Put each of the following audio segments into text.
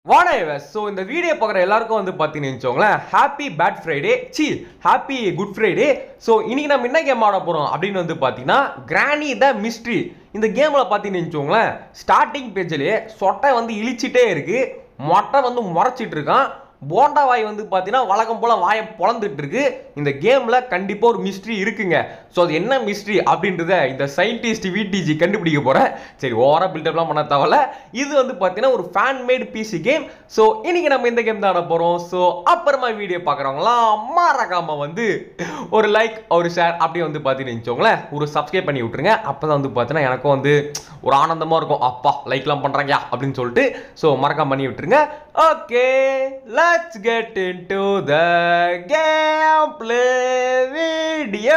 வானேவஸ் so இந்த video பார்க்குற எல்லாருக்கும் வந்து பார்த்தீங்கன்னு வச்சுக்கோங்களேன் ஹாப்பி பேட் ஃப்ரைடே சி ஹாப்பி குட் ஃப்ரைடே ஸோ இன்னைக்கு நம்ம என்ன கேம் ஆட போகிறோம் அப்படின்னு வந்து பார்த்தீங்கன்னா கிராணி த மிஸ்ட்ரி இந்த கேமில் பார்த்தீங்கன்னு வச்சுக்கோங்களேன் ஸ்டார்டிங் பேஜ்லேயே சொட்டை வந்து இழிச்சிட்டே இருக்கு மொட்டை வந்து முறைச்சிட்டு இருக்கான் போண்டா வாய் வந்து பார்த்தீங்கன்னா வழக்கம் போல் வாயை பொழந்துட்டு இருக்கு இந்த கேமில் கண்டிப்பாக ஒரு மிஸ்ட்ரி இருக்குங்க ஸோ அது என்ன மிஸ்ட்ரி அப்படின்றத இந்த சயின்டிஸ்ட் விடிஜி கண்டுபிடிக்க போகிறேன் சரி ஓவராக பில்டப்லாம் பண்ண தேவையில்ல இது வந்து பார்த்தீங்கன்னா ஒரு fan made PC game so இன்னைக்கு நம்ம இந்த கேம் தான் ஆட போகிறோம் ஸோ அப்புறமா வீடியோ பார்க்குறவங்களாம் மறக்காம வந்து ஒரு லைக் ஒரு ஷேர் அப்படியே வந்து பார்த்தீங்கன்னு வச்சுக்கோங்களேன் ஒரு சப்ஸ்கிரைப் பண்ணி விட்டுருங்க அப்போ தான் வந்து பார்த்தீங்கன்னா எனக்கும் வந்து ஒரு ஆனந்தமாக இருக்கும் அப்பா லைக்லாம் பண்ணுறாங்க அப்படின்னு சொல்லிட்டு ஸோ மறக்காம பண்ணி விட்டுருங்க okay let's get into the game play video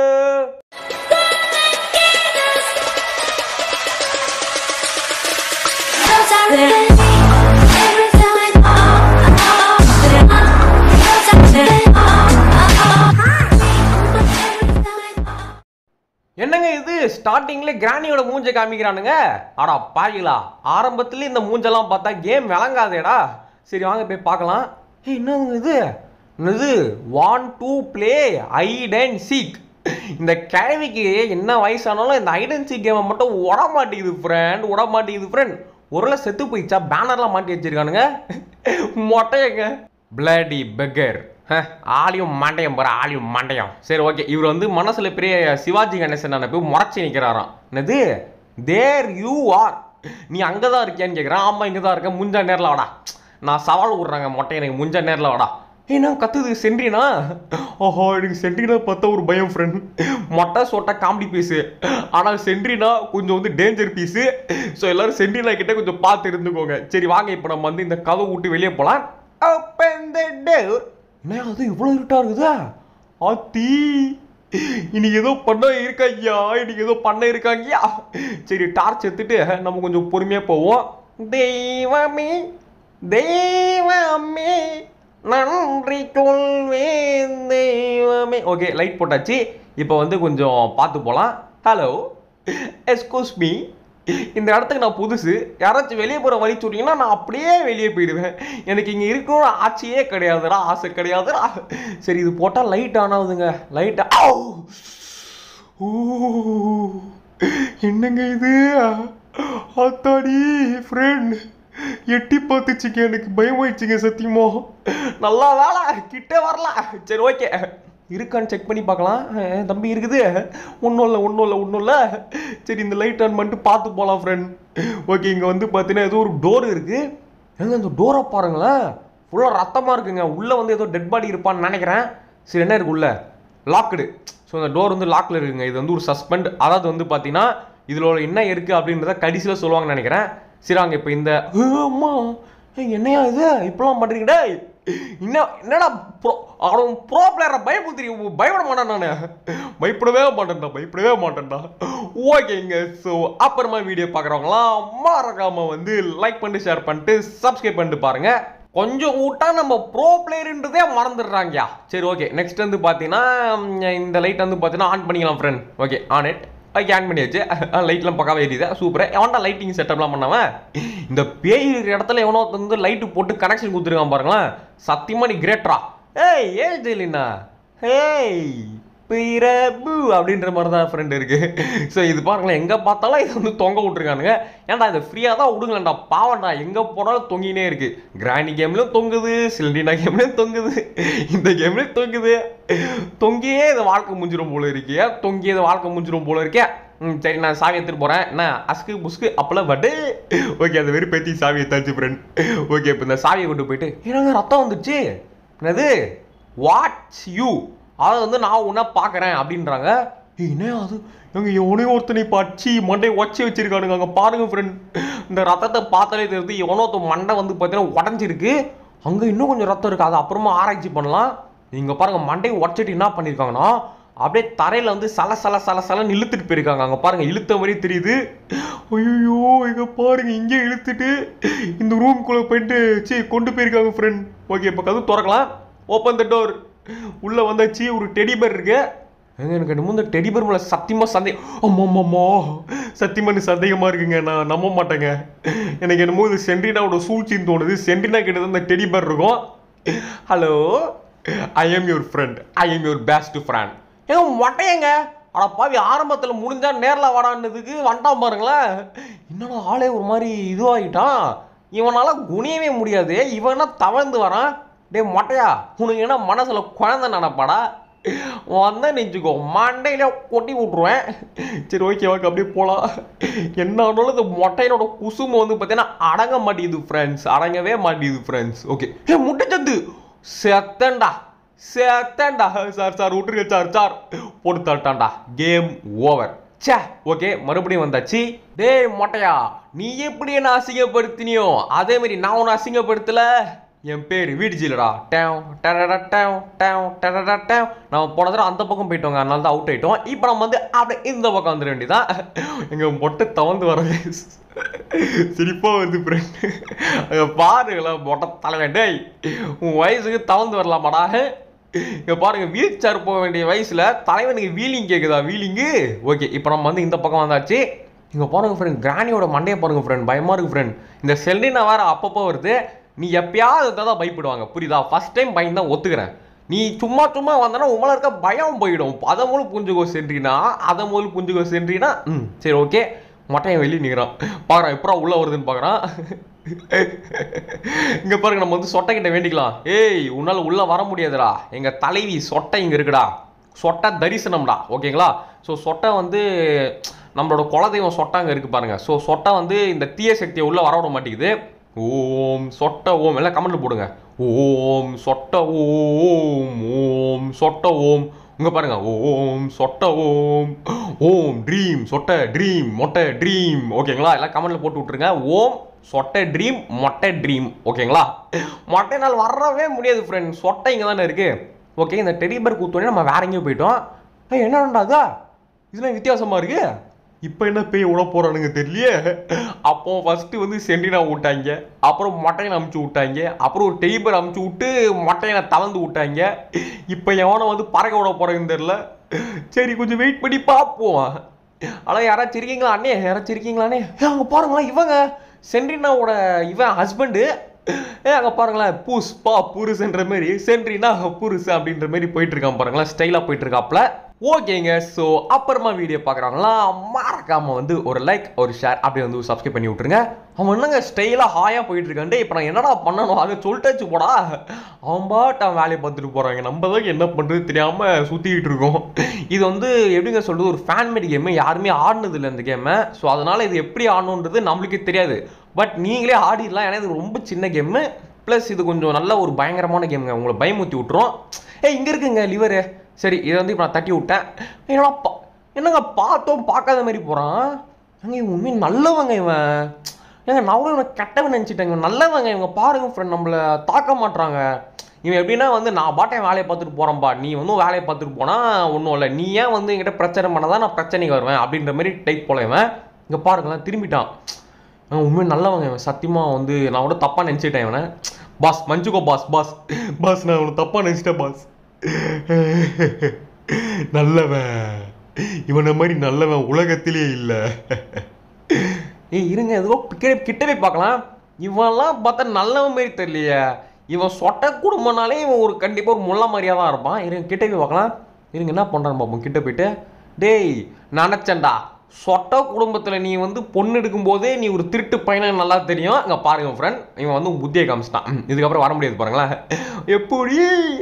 என்னங்க இது ஸ்டார்டிங்ல கிராணியோட மூஞ்ச காமிக்கிறானுங்க அடா பாயிலா ஆரம்பத்துல இந்த மூஞ்செல்லாம் பார்த்தா கேம் விளங்காதேடா சரி வாங்க போய் பார்க்கலாம் ஏய் என்னதுங்க இது என்னது want to play hide and seek இந்த கிழவிக்கு என்ன வயசானாலும் இந்த ஐட் அண்ட் சீக் கேமை மட்டும் உட மாட்டேங்குது ஃப்ரெண்ட் உட மாட்டேங்குது ஃப்ரெண்ட் ஒருவேளை செத்து போயிடுச்சா பேனர்லாம் மாட்டி வச்சிருக்கானுங்க மொட்டையங்க பிளடி பெக்கர் ஆலியும் மண்டையம் பாரு ஆலியும் மண்டையம் சரி ஓகே இவர் வந்து மனசுல பெரிய சிவாஜி கணேசன் நினைப்பு முறைச்சி நிற்கிறாராம் என்னது தேர் யூ ஆர் நீ அங்கே தான் இருக்கியான்னு கேட்குறான் ஆமாம் இங்கே தான் இருக்கேன் முஞ்சா நேரில் வாடா நான் சவால் விட்றாங்க மொட்டை எனக்கு முஞ்சா நேரில் வாடா ஏன்னா கத்துது சென்ட்ரினா ஓஹோ எனக்கு சென்ட்ரினா பார்த்தா ஒரு பயம் ஃப்ரெண்ட் மொட்டை சொட்டை காமெடி பீஸு ஆனால் சென்ட்ரினா கொஞ்சம் வந்து டேஞ்சர் பீஸு ஸோ எல்லாரும் சென்ட்ரினா கிட்ட கொஞ்சம் பார்த்து இருந்துக்கோங்க சரி வாங்க இப்போ நம்ம வந்து இந்த கதவை விட்டு வெளியே போகலாம் ஓப்பன் த டோர் என்ன அது இவ்வளோ இருட்டா இருக்குதா ஆத்தி இன்னைக்கு ஏதோ பண்ண இருக்காங்கயா இன்னைக்கு ஏதோ பண்ண இருக்காங்கயா சரி டார்ச் எடுத்துட்டு நம்ம கொஞ்சம் பொறுமையாக போவோம் தெய்வமே தெய்வமே நன்றி கொள்வேன் தெய்வமே ஓகே லைட் போட்டாச்சு இப்போ வந்து கொஞ்சம் பார்த்து போகலாம் ஹலோ எஸ்கூஸ் மீ இந்த இடத்துக்கு நான் புதுசு யாராச்சும் வெளியே போகிற வழி சொன்னீங்கன்னா நான் அப்படியே வெளியே போயிடுவேன் எனக்கு இங்கே இருக்கணும்னு ஆட்சியே கிடையாதுடா ஆசை கிடையாதுடா சரி இது போட்டால் லைட் ஆன் ஆகுதுங்க லைட் ஊ என்னங்க இது அத்தாடி ஃப்ரெண்ட் எட்டி பார்த்துச்சுங்க எனக்கு பயமாயிடுச்சுங்க சத்தியமோ நல்லா வேலை கிட்டே வரல சரி ஓகே இருக்கான்னு செக் பண்ணி பார்க்கலாம் அஹ், தம்பி இருக்குது ஒன்றும் இல்லை ஒன்றும் இல்லை ஒன்றும் இல்லை சரி இந்த லைட் ஆன் பண்ணிட்டு பார்த்து போகலாம் ஃப்ரெண்ட் ஓகே இங்கே வந்து பார்த்தீங்கன்னா ஏதோ ஒரு டோர் இருக்குது ஏங்க இந்த டோரை பாருங்களேன் ஃபுல்லாக ரத்தமாக இருக்குங்க உள்ளே வந்து ஏதோ டெட் பாடி இருப்பான்னு நினைக்கிறேன் சரி என்ன இருக்கு உள்ள லாக்டு ஸோ இந்த டோர் வந்து லாக்கில் இருக்குங்க இது வந்து ஒரு சஸ்பெண்ட் அதாவது வந்து பார்த்தீங்கன்னா இதில் என்ன இருக்குது அப்படின்றத கடைசியில் சொல்லுவாங்கன்னு நினைக்கிறேன் சரி அங்கே இப்போ இந்த ஏய், அம்மா ஏய், என்னையா இது இப்பெல்லாம் பண்ணுறீங்கடா என்ன என்னடா ப்ரோ அவன் ப்ரோ பிளேயரை பயப்படுத்தி பயப்பட மாட்டேன் நான் பயப்படவே மாட்டேன்டா பயப்படவே மாட்டேன்டா ஓகேங்க ஸோ அப்புறமா வீடியோ பார்க்குறவங்களாம் மறக்காம வந்து லைக் பண்ணிட்டு ஷேர் பண்ணிட்டு சப்ஸ்கிரைப் பண்ணிட்டு பாருங்க கொஞ்சம் விட்டா நம்ம ப்ரோ பிளேயர்ன்றதே மறந்துடுறாங்கயா சரி ஓகே நெக்ஸ்ட் வந்து பார்த்தீங்கன்னா ம், இந்த லைட் வந்து பார்த்தீங்கன்னா ஆன் பண்ணிக்கலாம் friend okay on it okay on பண்ணியாச்சு லைட்லாம் பக்காவே எரியுது சூப்பர் எவன்டா லைட்டிங் செட்டப்லாம் பண்ணவன் இந்த பேய் இருக்கிற இடத்துல எவனோ ஒருத்தன் வந்து லைட்டு போட்டு கனெக்ஷன் கொடுத்துருக்கான் பாருங்களேன் சத்தியமா நீ கிரேட்ரா ஏய் ஏய் ஜெயிலினா ஹேய் பிரபு அப்படின்ற மாதிரி தான் ஃப்ரெண்ட் இருக்கு ஸோ இது பாருங்களேன் எங்கே பார்த்தாலும் இது வந்து தொங்க விட்ருக்கானுங்க ஏன்டா இதை ஃப்ரீயாக தான் விடுங்களேன்டா பாவம்டா எங்கே போனாலும் தொங்கினே இருக்கு கிராண்டி கேம்லையும் தொங்குது சில்டினா கேம்லையும் தொங்குது இந்த கேம்லையும் தொங்குது தொங்கியே இது வாழ்க்கை முடிஞ்சிடும் போல இருக்கியா தொங்கியே இது வாழ்க்கை முடிஞ்சிடும் போல இருக்கே ம் சரி நான் சாவி எடுத்துட்டு போகிறேன் என்ன அஸ்கு புஸ்கு அப்பெல்லாம் பட்டு ஓகே அந்த வெறி பற்றி சாவி எடுத்தாச்சு ஃப்ரெண்ட் ஓகே இப்போ இந்த சாவியை கொண்டு போயிட்டு என்னங்க ரத்தம் வந்துச்சு என்னது வாட்ஸ் யூ அதை வந்து நான் உன்ன பார்க்குறேன் அப்படின்றாங்க ஏய், என்ன அது எங்க எவனையும் ஒருத்தனை பச்சி மண்டை உடச்சி வச்சிருக்கானுங்க அங்கே பாருங்க ஃப்ரெண்ட் இந்த ரத்தத்தை பார்த்தாலே தெரியுது எவனோ ஒருத்தன் மண்டை வந்து பார்த்தீங்கன்னா உடஞ்சிருக்கு அங்கே இன்னும் கொஞ்சம் ரத்தம் இருக்குது அதை அப்புறமா ஆராய்ச்சி பண்ணலாம் இங்கே பாருங்க மண்டையை உடச்சிட்டு என்ன பண்ணியிருக்காங்கன்னா அப்படியே தரையில் வந்து சல சல சல சலன்னு இழுத்துட்டு போயிருக்காங்க அங்கே பாருங்க இழுத்த மாதிரி தெரியுது ஐயோ இங்க பாருங்க இங்கே இழுத்துட்டு இந்த ரூம்குள்ளே போயிட்டு சீ கொண்டு போயிருக்காங்க ஃப்ரெண்ட் ஓகே இப்போ கதவு திறக்கலாம் ஓப்பன் த டோர் உள்ளே வந்தாச்சு ஒரு டெடி பேர் இருக்கு ஏங்க எனக்கு என்னமோ இந்த டெடி பேர் மேலே சத்தியமாக சந்தேகம் அம்மாம்மாம்மா சத்தியமாக எனக்கு சந்தேகமாக இருக்குங்க நான் நம்ப மாட்டேங்க எனக்கு என்னமோ இது சென்ட்ரினாவோட சூழ்ச்சின்னு தோணுது சென்ட்ரினா கிட்ட தான் இந்த டெடி பேர் இருக்கும் hello I am your friend I am your best friend ஏங்க மொட்டையங்க அட பாவி ஆரம்பத்தில் முடிஞ்சா நேரில் வாடான்னதுக்கு வந்துட்டான் பாருங்களேன் என்னடா ஆளே ஒரு மாதிரி இதுவாகிட்டான் இவனால குனியவே முடியாது இவனா தவழ்ந்து வரான் டேய் மொட்டையா உனக்கு என்ன மனசுல குழந்தை நினைப்பாடா வந்தா நினச்சிக்கோ மண்டையில கொட்டி விட்ருவேன் சரி ஓகே ஓகே அப்படியே போகலாம் என்ன ஆனாலும் இந்த மொட்டையினோட குசுமு வந்து பார்த்தீங்கன்னா அடங்க மாட்டேங்குது ஃப்ரெண்ட்ஸ் அடங்கவே மாட்டேங்குது ஃப்ரெண்ட்ஸ் ஓகே ஏ முட்டை சந்து செத்தண்டா செத்தண்டா சார் சார் விட்டுருங்க சார் சார் போட்டு தட்டான்டா கேம் ஓவர் ச்சே ஓகே மறுபடியும் வந்தாச்சு டேய் மொட்டையா நீ எப்படி என்ன அசிங்கப்படுத்தினியோ அதே மாதிரி நான் உன்னை அசிங்கப்படுத்தல என் பேர் வீடுஜிலடா டேவ் டடடா டேவ் டேவ் டடடா டேவ் நம்ம போன தடவை அந்த பக்கம் போயிட்டோங்க அதனால தான் அவுட் ஆயிட்டோம் இப்போ நம்ம வந்து அப்படியே இந்த பக்கம் வந்துட வேண்டியதான் எங்க மொட்டை தவந்து வர சிரிப்பா வந்து ஃப்ரெண்ட் அங்கே பாருங்களா மொட்டை தலைவன் டேய் உன் வயசுக்கு தவந்து வரலாமாடா இங்க பாருங்க வீல் சேர் போக வேண்டிய வயசுல தலைவனுக்கு வீலிங் கேக்குதா வீலிங்கு ஓகே இப்போ நம்ம வந்து இந்த பக்கம் வந்தாச்சு இங்க பாருங்க ஃப்ரெண்ட் கிராணியோட மண்டையை பாருங்க ஃப்ரெண்ட் பயமா இருக்கு ஃப்ரெண்ட் இந்த செல்லினா வேற அப்பப்போ வருது நீ எப்பயாவது இருந்தால் தான் பயப்படுவாங்க புரியுதா ஃபர்ஸ்ட் டைம் பயந்து தான் ஒத்துக்கிறேன் நீ சும்மா சும்மா வந்தனா உங்களை இருக்க பயம் போயிடும் அதை மூலம் புரிஞ்சுக்கோ சென்றினா அதை முதல் புரிஞ்சுக்கோ சென்றினா ம் சரி ஓகே மொட்டையன் வெளியே நிற்கிறான் பார்க்குறான் எப்படா உள்ளே வருதுன்னு பார்க்குறான் இங்க பாருங்க நம்ம வந்து சொட்டை கிட்ட வேண்டிக்கலாம் ஏய் உன்னால உள்ள வர முடியாதுடா எங்க தலைவி சொட்டை இங்க இருக்குடா சொட்டை தரிசனம்டா ஓகேங்களா ஸோ சொட்டை வந்து நம்மளோட குலதெய்வம் சொட்டை அங்கே இருக்கு பாருங்க ஸோ சொட்டை வந்து இந்த தீய சக்தியை உள்ள வர விட மாட்டேங்குது ஓம் சொட்ட ஓம் எல்லாம் கமெண்ட்ல போடுங்க ஓம் சொட்ட ஓம் ஓம் சொட்ட ஓம் இங்க பாருங்க ஓம் சொட்ட ஓம் ஓம் ட்ரீம் சொட்ட ட்ரீம் மொட்டை ட்ரீம் ஓகேங்களா எல்லாம் கமெண்ட்ல போட்டு விட்டுருங்க ஓம் சொட்டை ட்ரீம் மொட்டை ட்ரீம் ஓகேங்களா மொட்டை நாள் வரவே முடியாது ஃப்ரெண்ட் சொட்டை இங்கே தானே இருக்கு ஓகே இந்த டெடிபர் கூத்தோடனே நம்ம வேற எங்கேயும் போயிட்டோம் ஏய் என்னடா அதா இதெல்லாம் வித்தியாசமா இருக்கு இப்போ என்ன பேய் விட போறானுங்க தெரியலையே அப்போ ஃபர்ஸ்ட் வந்து சென்டினா விட்டாங்க அப்புறம் மொட்டையனை அமுச்சு விட்டாங்க அப்புறம் ஒரு டெய்பர் அமுச்சு விட்டு மொட்டையனை தளர்ந்து விட்டாங்க இப்போ எவனை வந்து பறக்க விட போறாங்கன்னு தெரியல சரி கொஞ்சம் வெயிட் பண்ணி பார்ப்போம் ஆனால் யாராச்சும் இருக்கீங்களா அண்ணே யாராச்சும் இருக்கீங்களாண்ணே ஏ அங்கே பாருங்களேன் இவங்க சென்ட்ரினாவோட இவன் ஹஸ்பண்டு ஏ அங்கே பாருங்களேன் பூஸ் பா புருஷன்ற மாதிரி சென்ட்ரினா புருஷு அப்படின்ற மாதிரி போயிட்டு இருக்கான் பாருங்களேன் ஸ்டைலாக போயிட்டு இருக்காப்ல ஓகேங்க ஸோ அப்புறமா வீடியோ பார்க்குறாங்களா மறக்காம வந்து ஒரு லைக் ஒரு ஷேர் அப்படியே வந்து சப்ஸ்கிரைப் பண்ணி விட்ருங்க அவன் என்னங்க ஸ்டைலாக ஹாயாக போயிட்டு இருக்கான்டே இப்போ நான் என்னடா பண்ணணும் அதை சொல்லிட்டாச்சு போடா அவன் பாட்டு அவன் வேலையை பார்த்துட்டு போகிறாங்க நம்ம தான் என்ன பண்ணுறது தெரியாமல் சுற்றிக்கிட்டு இருக்கோம் இது வந்து எப்படிங்க சொல்கிறது ஒரு ஃபேன்மேட் கேமு யாருமே ஆடினது இல்லை இந்த கேமை ஸோ அதனால் இது எப்படி ஆடணுன்றது நம்மளுக்கே தெரியாது பட் நீங்களே ஆடிடலாம் ஏன்னா இது ரொம்ப சின்ன கேமு ப்ளஸ் இது கொஞ்சம் நல்ல ஒரு பயங்கரமான கேமுங்க உங்களை பயமுத்தி விட்டுரும் ஏய் இங்கே இருக்குங்க லிவரு சரி இதை வந்து இப்போ நான் தட்டி விட்டேன் என்னடா பா என்னங்க பார்த்தோம் பார்க்காத மாதிரி போகிறான் அங்கே இவன் உண்மையை நல்லவங்க இவன் ஏங்க நான் கூட இவனை கெட்டவன் நினச்சிட்டேங்க நல்லவங்க இவங்க பாருங்க ஃப்ரெண்ட் நம்மளை தாக்க மாட்றாங்க இவன் எப்படின்னா வந்து நான் பாட்டேன் வேலையை பார்த்துட்டு போகிறேன்ப்பா நீ வந்து வேலையை பார்த்துட்டு போனால் ஒன்றும் இல்லை நீ ஏன் வந்து என்கிட்ட பிரச்சனை பண்ணாதான் நான் பிரச்சனைக்கு வருவேன் அப்படின்ற மாதிரி டைப் போல இவன் இங்கே பாருங்களேன் திரும்பிட்டான் அவன் உண்மையை நல்லவங்க இவன் சத்தியமாக வந்து நான் கூட தப்பாக நினச்சிட்டேன் இவனை பாஸ் மஞ்சுக்கோ பாஸ் பாஸ் பாஸ் நான் அவனை தப்பாக நினச்சிட்டேன் பாஸ் நல்லவன் இவனை மாதிரி நல்லவன் உலகத்திலே இல்லை ஏய் இருங்க எதுவோ கிட்ட கிட்ட போய் பார்க்கலாம் இவன்லாம் பார்த்தா நல்லவன் மாதிரி தெரியலையே இவன் சொட்ட குடும்பம்னாலே இவன் ஒரு கண்டிப்பாக ஒரு முள்ள மாதிரியாக தான் இருப்பான் இருங்க கிட்ட போய் பார்க்கலாம் இருங்க என்ன பண்ணுறான்னு பார்ப்போம் கிட்ட போயிட்டு டேய் நினச்சேன்டா சொட்ட குடும்பத்தில் நீ வந்து பொண்ணு எடுக்கும்போதே நீ ஒரு திருட்டு பையனை நல்லா தெரியும் அங்கே பாருங்க ஃப்ரெண்ட் இவன் வந்து உன் புத்தியை காமிச்சிட்டான் ம், இதுக்கப்புறம் வர முடியாது பாருங்களேன் எப்படி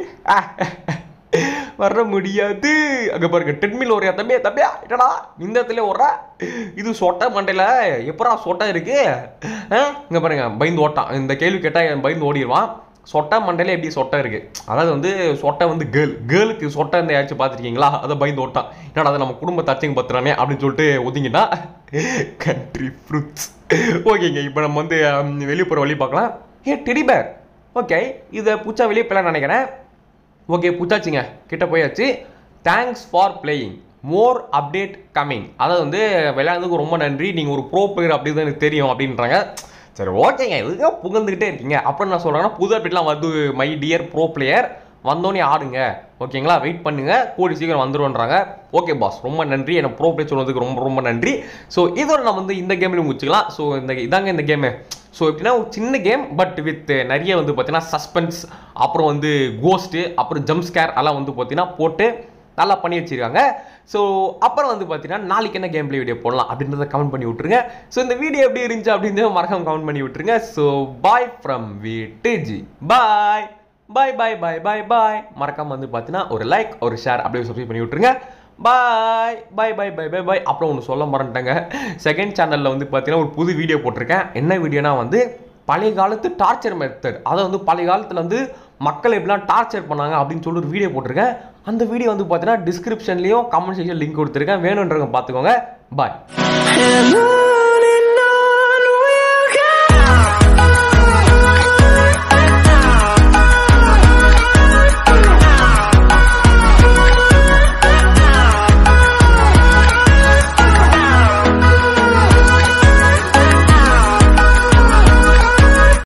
வர முடியாது அங்கே பாருங்க டெட்மில் ஒரு தம்பியா தம்பியா என்னடா இந்த இடத்துல ஓடுற இது சொட்டை மண்டையில் எப்படா சொட்டை இருக்கு இங்கே பாருங்க பயந்து ஓட்டான் இந்த கேள்வி கேட்டால் பயந்து ஓடிடுவான் சொட்டை மண்டையில எப்படி சொட்டை இருக்கு அதாவது வந்து சொட்டை வந்து கேர்ள் கேர்ளுக்கு சொட்டை இந்த யாச்சும் பார்த்துருக்கீங்களா அதை பயந்து ஓட்டான் என்னடா அதை நம்ம குடும்பத்தை அச்சங்க பத்துறானே அப்படின்னு சொல்லிட்டு ஒதுங்கினா கண்ட்ரி ஃப்ரூட்ஸ் ஓகேங்க இப்போ நம்ம வந்து ஹம், வெளிய போகிற வழி பார்க்கலாம் ஏ டெடி பேர் ஓகே இதை பூச்சா வெளியே போகலான்னு நினைக்கிறேன் ஓகே புத்தாச்சுங்க கிட்ட போயாச்சு thanks for playing more update coming அதாவது வந்து விளையாடுறதுக்கு ரொம்ப நன்றி நீங்கள் ஒரு ப்ரோ பிளேயர் அப்படி தான் எனக்கு தெரியும் அப்படின்றாங்க சரி ஓகேங்க இதுக்காக புகழ்ந்துக்கிட்டே இருக்கீங்க அப்புறம் நான் சொல்கிறேன்னா புது அப்டேட்லாம் வந்து மை டியர் ப்ரோ பிளேயர் வந்தோடனே ஆடுங்க ஓகேங்களா வெயிட் பண்ணுங்க கூடி சீக்கிரம் வந்துருன்றாங்க ஓகே பாஸ் ரொம்ப நன்றி எனக்கு ப்ரோ ப்ளே சொன்னதுக்கு ரொம்ப ரொம்ப நன்றி ஸோ இதோட நம்ம வந்து இந்த கேம்லையும் முடிச்சுக்கலாம் ஸோ இந்த இதாங்க இந்த கேமு ஸோ எப்படின்னா ஒரு சின்ன கேம் பட் வித் நிறைய வந்து பார்த்தீங்கன்னா சஸ்பென்ஸ் அப்புறம் வந்து கோஸ்ட்டு அப்புறம் ஜம்ப் ஸ்கேர் எல்லாம் வந்து பார்த்தீங்கன்னா போட்டு நல்லா பண்ணி வச்சிருக்காங்க ஸோ அப்புறம் வந்து பார்த்தீங்கன்னா நாளைக்கு என்ன கேம் ப்ளே வீடியோ போடலாம் அப்படின்றத கமெண்ட் பண்ணி விட்ருங்க ஸோ இந்த வீடியோ எப்படி இருந்துச்சு அப்படின்னு மறக்காம கமெண்ட் பண்ணி விட்ருங்க ஸோ பாய் ஃப்ரம் வீட்டுஜி பாய் பாய் பாய் பாய் பாய் பாய் மறக்காம வந்து பார்த்தீங்கன்னா ஒரு லைக் ஒரு ஷேர் அப்படியே சப்ஸ்கிரைப் பண்ணி விட்ருங்க பாய் பாய் பாய் பாய் பாய் பாய் அப்புறம் ஒன்று சொல்ல மறந்துட்டேங்க செகண்ட் சேனலில் வந்து பார்த்தீங்கன்னா ஒரு புது வீடியோ போட்டிருக்கேன் என்ன வீடியோனா வந்து பழைய காலத்து டார்ச்சர் மெத்தட் அதை வந்து பழைய காலத்தில் வந்து மக்கள் எப்படிலாம் டார்ச்சர் பண்ணாங்க அப்படின்னு சொல்லி ஒரு வீடியோ போட்டிருக்கேன் அந்த வீடியோ வந்து பார்த்தீங்கன்னா டிஸ்கிரிப்ஷன்லேயும் கமெண்ட் செக்ஷன் லிங்க் கொடுத்துருக்கேன் வேணுன்றவங்க பார்த்துக்கோங்க பாய் Hello